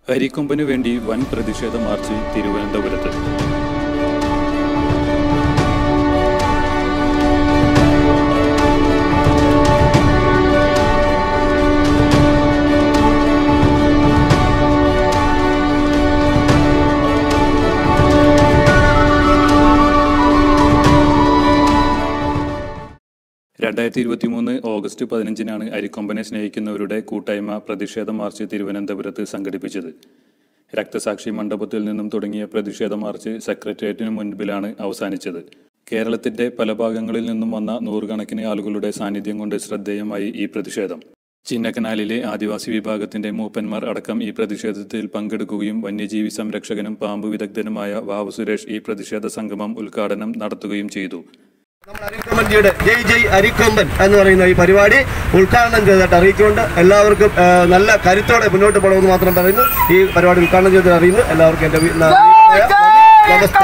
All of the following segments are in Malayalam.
അരിക്കൊമ്പനു വേണ്ടി വൻ പ്രതിഷേധ മാർച്ച് തിരുവനന്തപുരത്ത് രണ്ടായിരത്തി ഇരുപത്തി മൂന്ന് ഓഗസ്റ്റ് പതിനഞ്ചിനാണ് അരിക്കൊമ്പനെ സ്നേഹിക്കുന്നവരുടെ കൂട്ടായ്മ പ്രതിഷേധ മാർച്ച് തിരുവനന്തപുരത്ത് സംഘടിപ്പിച്ചത് രക്തസാക്ഷി മണ്ഡപത്തിൽ നിന്നും തുടങ്ങിയ പ്രതിഷേധ മാർച്ച് സെക്രട്ടേറിയറ്റിന് മുൻപിലാണ് അവസാനിച്ചത് കേരളത്തിന്റെ പല ഭാഗങ്ങളിൽ നിന്നും വന്ന നൂറുകണക്കിന് ആളുകളുടെ സാന്നിധ്യം കൊണ്ട് ശ്രദ്ധേയമായി ഈ പ്രതിഷേധം ചിന്നക്കനാലിലെ ആദിവാസി വിഭാഗത്തിന്റെ മൂപ്പന്മാർ അടക്കം ഈ പ്രതിഷേധത്തിൽ പങ്കെടുക്കുകയും വന്യജീവി സംരക്ഷകനും പാമ്പ് വിദഗ്ധനുമായ വാവു സുരേഷ് ഈ പ്രതിഷേധ സംഗമം ഉദ്ഘാടനം നടത്തുകയും ചെയ്തു നമ്മുടെ അരിക്കൊമ്പൻജിയുടെ ജയ് ജയ് അരിക്കൊമ്പൻ എന്ന് പറയുന്ന ഈ പരിപാടി ഉദ്ഘാടനം ചെയ്തിട്ട് അറിയിച്ചുകൊണ്ട് എല്ലാവർക്കും ആ, നല്ല കരുത്തോടെ മുന്നോട്ട് പോകണമെന്ന് മാത്രം പറയുന്നു ഈ പരിപാടി ഉദ്ഘാടനം ചെയ്തിട്ട് അറിയുന്നു എല്ലാവർക്കും എൻ്റെ വി- ന- നമസ്തേ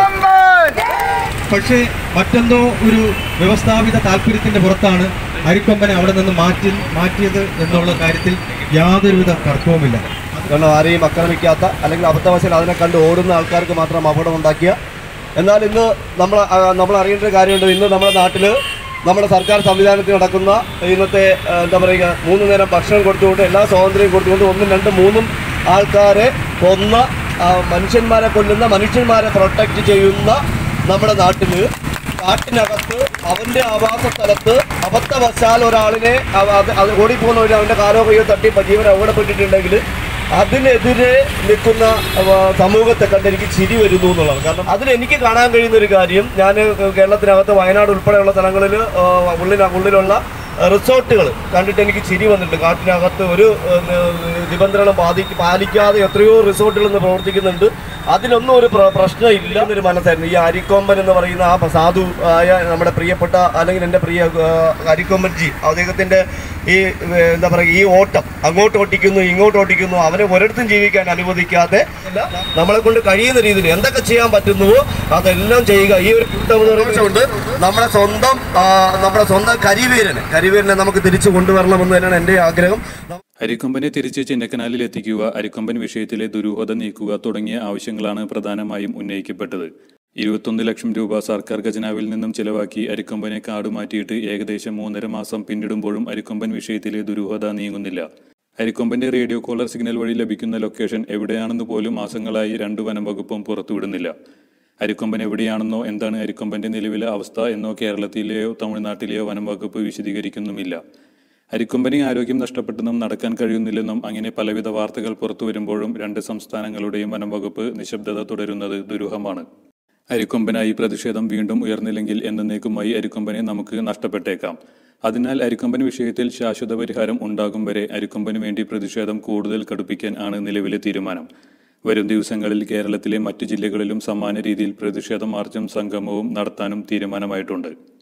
പക്ഷേ മറ്റെന്തോ ഒരു വ്യവസ്ഥാപിത താല്പര്യത്തിന്റെ പുറത്താണ് അരിക്കൊമ്പനെ അവിടെ നിന്ന് മാറ്റി മാറ്റിയത് എന്നുള്ള കാര്യത്തിൽ യാതൊരുവിധ തർക്കവുമില്ല കാരണം ആരെയും ആക്രമിക്കാത്ത അല്ലെങ്കിൽ അബദ്ധവശാൽ അതിനെ കണ്ട് ഓടുന്ന ആൾക്കാർക്ക് മാത്രം അപകടം ഉണ്ടാക്കിയ എന്നാൽ ഇന്ന് നമ്മൾ ആ, നമ്മൾ അറിയേണ്ട ഒരു കാര്യമുണ്ട് ഇന്ന് നമ്മുടെ നാട്ടിൽ നമ്മുടെ സർക്കാർ സംവിധാനത്തിൽ നടക്കുന്ന ഇന്നത്തെ ആ, എന്താ പറയുക മൂന്ന് നേരം ഭക്ഷണം കൊടുത്തുകൊണ്ട് എല്ലാ സ്വാതന്ത്ര്യം കൊടുത്തുകൊണ്ട് ഒന്നും രണ്ടും മൂന്നും ആൾക്കാരെ കൊന്ന ആ, മനുഷ്യന്മാരെ കൊല്ലുന്ന മനുഷ്യന്മാരെ പ്രൊട്ടക്റ്റ് ചെയ്യുന്ന നമ്മുടെ നാട്ടിൽ കാട്ടിനകത്ത് അവന്റെ ആവാസ സ്ഥലത്ത് അബദ്ധവശാൽ ഒരാളിനെ അവ- അത് അത് ഓടിപ്പോകുന്ന ഒരു അവന്റെ കാലോ കയ്യോ തട്ടി പ- ജീവൻ അപകടപ്പെട്ടിട്ടുണ്ടെങ്കിൽ അതിനെതിരെ നിൽക്കുന്ന അവ, സമൂഹത്തെ കണ്ട് എനിക്ക് ചിരി വരുന്നു എന്നുള്ളതാണ് കാരണം അതിൽ എനിക്ക് കാണാൻ കഴിയുന്ന ഒരു കാര്യം ഞാൻ കേരളത്തിനകത്ത് വയനാട് ഉൾപ്പെടെയുള്ള സ്ഥലങ്ങളിൽ ഉള്ളിൽ ഉള്ളിലുള്ള റിസോർട്ടുകൾ കണ്ടിട്ട് എനിക്ക് ചിരി വന്നിട്ടുണ്ട് കാട്ടിനകത്ത് ഒരു ഏഹ്, നിബന്ധനകളും ബാധി പാലിക്കാതെ എത്രയോ റിസോർട്ടുകൾ ഇന്ന് പ്രവർത്തിക്കുന്നുണ്ട് അതിലൊന്നും ഒരു പ്ര- പ്രശ്നമില്ല എന്നൊരു മനസ്സായിരുന്നു ഈ അരിക്കൊമ്പൻ എന്ന് പറയുന്ന ആ സാധു ആയ നമ്മുടെ പ്രിയപ്പെട്ട അല്ലെങ്കിൽ എൻ്റെ പ്രിയ ഏഹ്, അരിക്കൊമ്പൻ ജി അദ്ദേഹത്തിൻ്റെ ഈ ഏഹ്, എന്താ പറയുക ഈ ഓട്ടം അങ്ങോട്ട് ഓട്ടിക്കുന്നു ഇങ്ങോട്ട് ഓട്ടിക്കുന്നു അവനെ ഒരിടത്തും ജീവിക്കാൻ അനുവദിക്കാതെ നമ്മളെ കൊണ്ട് കഴിയുന്ന രീതിയിൽ എന്തൊക്കെ ചെയ്യാൻ പറ്റുന്നുവോ അതെല്ലാം ചെയ്യുക ഈ ഒരു കൂട്ടം എന്ന് പറയുന്നത് നമ്മുടെ സ്വന്തം ആ, നമ്മുടെ സ്വന്തം കരിവീരനെ കരിവീരനെ നമുക്ക് തിരിച്ചു കൊണ്ടുവരണമെന്ന് തന്നെയാണ് എൻ്റെ ആഗ്രഹം അരിക്കൊമ്പനെ തിരിച്ച് ചിന്നക്കനാലിൽ എത്തിക്കുക അരിക്കൊമ്പൻ വിഷയത്തിലെ ദുരൂഹത നീക്കുക തുടങ്ങിയ ആവശ്യങ്ങളാണ് പ്രധാനമായും ഉന്നയിക്കപ്പെട്ടത് ഇരുപത്തൊന്ന് ലക്ഷം രൂപ സർക്കാർ ഖജനാവിൽ നിന്നും ചിലവാക്കി അരിക്കൊമ്പനെ കാട് മാറ്റിയിട്ട് ഏകദേശം മൂന്നര മാസം പിന്നിടുമ്പോഴും അരിക്കൊമ്പൻ വിഷയത്തിലെ ദുരൂഹത നീങ്ങുന്നില്ല അരിക്കൊമ്പന്റെ റേഡിയോ കോളർ സിഗ്നൽ വഴി ലഭിക്കുന്ന ലൊക്കേഷൻ എവിടെയാണെന്ന് പോലും മാസങ്ങളായി രണ്ടു വനം വകുപ്പും പുറത്തുവിടുന്നില്ല അരിക്കൊമ്പൻ എവിടെയാണെന്നോ എന്താണ് അരിക്കൊമ്പന്റെ നിലവിലെ അവസ്ഥ എന്നോ കേരളത്തിലെയോ തമിഴ്നാട്ടിലെയോ വനം വകുപ്പ് വിശദീകരിക്കുന്നുമില്ല അരിക്കൊമ്പനി ആരോഗ്യം നഷ്ടപ്പെട്ടെന്നും നടക്കാൻ കഴിയുന്നില്ലെന്നും അങ്ങനെ പലവിധ വാർത്തകൾ പുറത്തു വരുമ്പോഴും രണ്ട് സംസ്ഥാനങ്ങളുടെയും വനം വകുപ്പ് നിശബ്ദത തുടരുന്നത് ദുരൂഹമാണ് അരിക്കൊമ്പനായി പ്രതിഷേധം വീണ്ടും ഉയർന്നില്ലെങ്കിൽ എന്നേക്കുമായി അരിക്കൊമ്പനെ നമുക്ക് നഷ്ടപ്പെട്ടേക്കാം അതിനാൽ അരിക്കൊമ്പൻ വിഷയത്തിൽ ശാശ്വത പരിഹാരം ഉണ്ടാകും വരെ അരിക്കൊമ്പന് വേണ്ടി പ്രതിഷേധം കൂടുതൽ കടുപ്പിക്കാൻ ആണ് നിലവിലെ തീരുമാനം വരും ദിവസങ്ങളിൽ കേരളത്തിലെ മറ്റു ജില്ലകളിലും സമാന രീതിയിൽ പ്രതിഷേധ മാർച്ചും സംഗമവും നടത്താനും തീരുമാനമായിട്ടുണ്ട്